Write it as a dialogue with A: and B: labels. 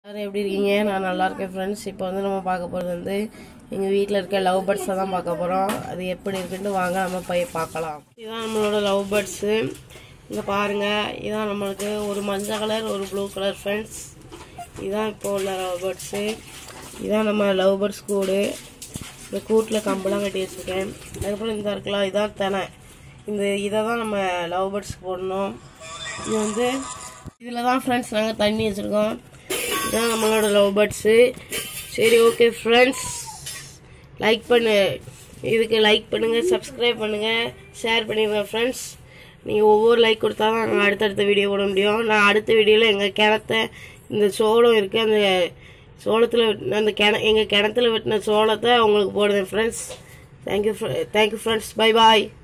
A: எல்லாரும் எப்படி இருக்கீங்க நான் நல்லா இருக்கேன் ஃப்ரெண்ட்ஸ் இப்போ வந்து நம்ம பார்க்க போகிறது வந்து எங்கள் வீட்டில் இருக்க லவ் பேர்ட்ஸை தான் பார்க்க போகிறோம் அது எப்படி இருக்குன்னு வாங்க நம்ம போய் பார்க்கலாம் இதுதான் நம்மளோட லவ் பேர்ட்ஸு இங்கே பாருங்கள் இதான் நம்மளுக்கு ஒரு மஞ்சள் கலர் ஒரு ப்ளூ கலர் ஃப்ரெண்ட்ஸ் இதான் இப்போ உள்ள லவ் பேர்ட்ஸு இதான் நம்ம லவ் பேர்ட்ஸ் கூடு இந்த கூட்டில் கம்பெல்லாம் கட்டி வச்சுருக்கேன் அதுக்கப்புறம் இந்த இருக்கலாம் இதான் தினை இந்த இதை தான் நம்ம லவ் பேர்ட்ஸ்க்கு போடணும் இது வந்து இதில் தான் ஃப்ரெண்ட்ஸ் நாங்கள் தண்ணி வச்சுருக்கோம் இதான் நம்மளோட லவ் பேர்ட்ஸு சரி ஓகே ஃப்ரெண்ட்ஸ் லைக் பண்ணு இதுக்கு லைக் பண்ணுங்கள் சப்ஸ்கிரைப் பண்ணுங்கள் ஷேர் பண்ணிடுங்க ஃப்ரெண்ட்ஸ் நீங்கள் ஒவ்வொரு லைக் கொடுத்தா தான் நாங்கள் அடுத்தடுத்த வீடியோ போட முடியும் நான் அடுத்த வீடியோவில் எங்கள் கிணத்த இந்த சோளம் இருக்குது அந்த சோளத்தில் வெட்டின அந்த கிண எங்கள் கிணத்துல வெட்டின சோளத்தை உங்களுக்கு போடுவேன் friends thank you thank you friends bye பாய்